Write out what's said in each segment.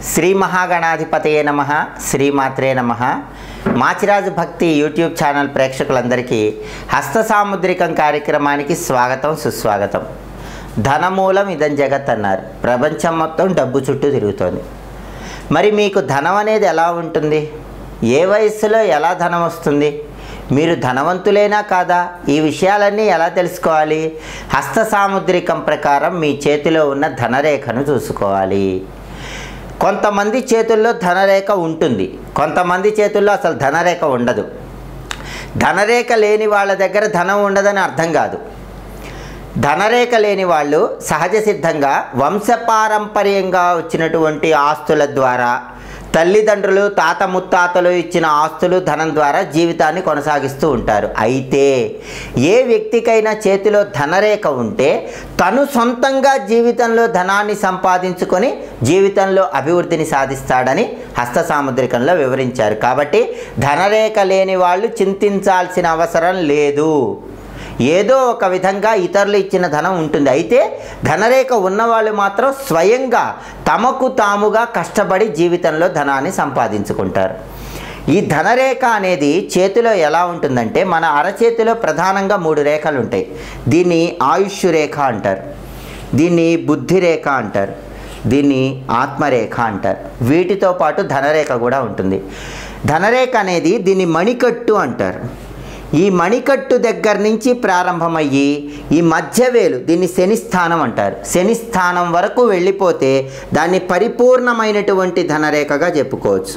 శ్రీ మహాగణాధిపతయే నమ శ్రీమాత్రే నమ మాచిరాజు భక్తి యూట్యూబ్ ఛానల్ ప్రేక్షకులందరికీ హస్త సాముద్రికం కార్యక్రమానికి స్వాగతం సుస్వాగతం ధనమూలం ఇదం జగత్ అన్నారు ప్రపంచం మొత్తం డబ్బు చుట్టూ తిరుగుతోంది మరి మీకు ధనం అనేది ఎలా ఉంటుంది ఏ వయస్సులో ఎలా ధనం వస్తుంది మీరు ధనవంతులేనా కాదా ఈ విషయాలన్నీ ఎలా తెలుసుకోవాలి హస్త సాముద్రికం ప్రకారం మీ చేతిలో ఉన్న ధనరేఖను చూసుకోవాలి కొంతమంది చేతుల్లో ధనరేఖ ఉంటుంది కొంతమంది చేతుల్లో అసలు ధనరేఖ ఉండదు ధనరేఖ లేని వాళ్ళ దగ్గర ధనం ఉండదని అర్థం కాదు ధనరేఖ లేని వాళ్ళు సహజ సిద్ధంగా వంశపారంపర్యంగా వచ్చినటువంటి ఆస్తుల ద్వారా తల్లిదండ్రులు తాత ముత్తాతలు ఇచ్చిన ఆస్తులు ధనం ద్వారా జీవితాన్ని కొనసాగిస్తూ ఉంటారు అయితే ఏ వ్యక్తికైనా చేతిలో ధనరేఖ ఉంటే తను సొంతంగా జీవితంలో ధనాన్ని సంపాదించుకొని జీవితంలో అభివృద్ధిని సాధిస్తాడని హస్త సాముద్రికంలో వివరించారు కాబట్టి ధనరేఖ లేని వాళ్ళు చింతించాల్సిన అవసరం లేదు ఏదో ఒక విధంగా ఇతరులు ఇచ్చిన ధనం ఉంటుంది అయితే ధనరేఖ ఉన్నవాళ్ళు మాత్రం స్వయంగా తమకు తాముగా కష్టపడి జీవితంలో ధనాన్ని సంపాదించుకుంటారు ఈ ధనరేఖ అనేది చేతిలో ఎలా ఉంటుందంటే మన అరచేతిలో ప్రధానంగా మూడు రేఖలు ఉంటాయి దీన్ని ఆయుష్ రేఖ అంటారు దీన్ని బుద్ధి రేఖ అంటారు దీన్ని ఆత్మరేఖ అంటారు వీటితో పాటు ధనరేఖ కూడా ఉంటుంది ధనరేఖ అనేది దీన్ని మణికట్టు అంటారు ఈ మణికట్టు దగ్గర నుంచి ప్రారంభమయ్యి ఈ మధ్యవేలు దీన్ని శనిస్థానం అంటారు శనిస్థానం వరకు వెళ్ళిపోతే దాన్ని పరిపూర్ణమైనటువంటి ధనరేఖగా చెప్పుకోవచ్చు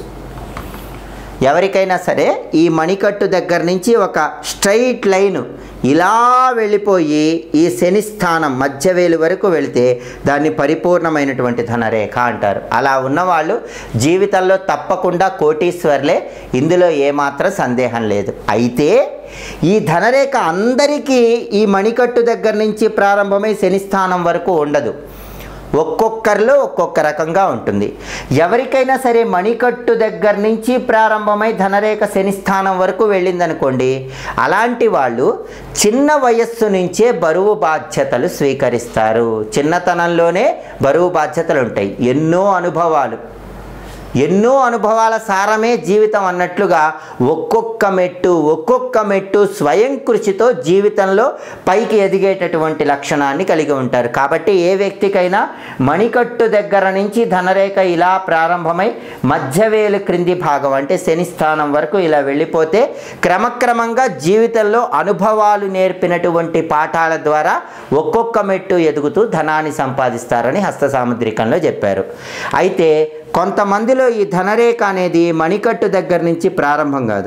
ఎవరికైనా సరే ఈ మణికట్టు దగ్గర నుంచి ఒక స్ట్రైట్ లైన్ ఇలా వెళ్ళిపోయి ఈ శనిస్థానం మధ్యవేలు వరకు వెళితే దాన్ని పరిపూర్ణమైనటువంటి ధనరేఖ అంటారు అలా ఉన్నవాళ్ళు జీవితంలో తప్పకుండా కోటీశ్వర్లే ఇందులో ఏమాత్రం సందేహం లేదు అయితే ఈ ధనరేఖ అందరికీ ఈ మణికట్టు దగ్గర నుంచి ప్రారంభమై శనిస్థానం వరకు ఉండదు ఒక్కొక్కరిలో ఒక్కొక్క రకంగా ఉంటుంది ఎవరికైనా సరే మణికట్టు దగ్గర నుంచి ప్రారంభమై ధనరేఖ శనిస్థానం వరకు వెళ్ళిందనుకోండి అలాంటి వాళ్ళు చిన్న వయస్సు నుంచే బరువు బాధ్యతలు స్వీకరిస్తారు చిన్నతనంలోనే బరువు బాధ్యతలు ఉంటాయి ఎన్నో అనుభవాలు ఎన్నో అనుభవాల సారమే జీవితం అన్నట్లుగా ఒక్కొక్క మెట్టు ఒక్కొక్క మెట్టు స్వయం కృషితో జీవితంలో పైకి ఎదిగేటటువంటి లక్షణాన్ని కలిగి ఉంటారు కాబట్టి ఏ వ్యక్తికైనా మణికట్టు దగ్గర నుంచి ధనరేఖ ఇలా ప్రారంభమై మధ్యవేలు క్రింది భాగం అంటే శని స్థానం వరకు ఇలా వెళ్ళిపోతే క్రమక్రమంగా జీవితంలో అనుభవాలు నేర్పినటువంటి పాఠాల ద్వారా ఒక్కొక్క మెట్టు ఎదుగుతూ ధనాన్ని సంపాదిస్తారని హస్త సాముద్రికంలో చెప్పారు అయితే కొంతమందిలో ఈ ధనరేఖ అనేది మణికట్టు దగ్గర నుంచి ప్రారంభం కాదు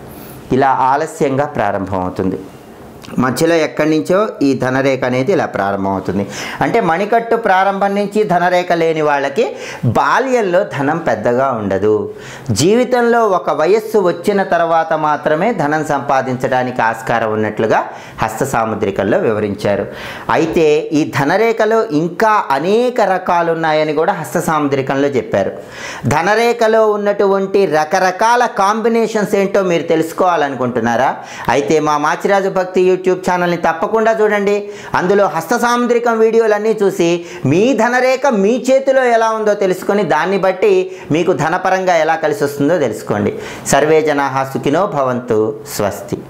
ఇలా ఆలస్యంగా ప్రారంభమవుతుంది మధ్యలో ఎక్కడి నుంచో ఈ ధనరేఖ అనేది ఇలా ప్రారంభమవుతుంది అంటే మణికట్టు ప్రారంభం నుంచి ధనరేఖ లేని వాళ్ళకి బాల్యంలో ధనం పెద్దగా ఉండదు జీవితంలో ఒక వయస్సు వచ్చిన తర్వాత మాత్రమే ధనం సంపాదించడానికి ఆస్కారం ఉన్నట్లుగా హస్త సాముద్రికల్లో వివరించారు అయితే ఈ ధనరేఖలో ఇంకా అనేక రకాలు ఉన్నాయని కూడా హస్త సాముద్రికంలో చెప్పారు ధనరేఖలో ఉన్నటువంటి రకరకాల కాంబినేషన్స్ ఏంటో మీరు తెలుసుకోవాలనుకుంటున్నారా అయితే మా మాచిరాజు భక్తి యూట్యూబ్ ఛానల్ని తప్పకుండా చూడండి అందులో హస్త సాముద్రికం వీడియోలన్నీ చూసి మీ ధనరేఖ మీ చేతిలో ఎలా ఉందో తెలుసుకొని దాన్ని బట్టి మీకు ధనపరంగా ఎలా కలిసి వస్తుందో తెలుసుకోండి సర్వే జనా సుఖినో భవంతు స్వస్తి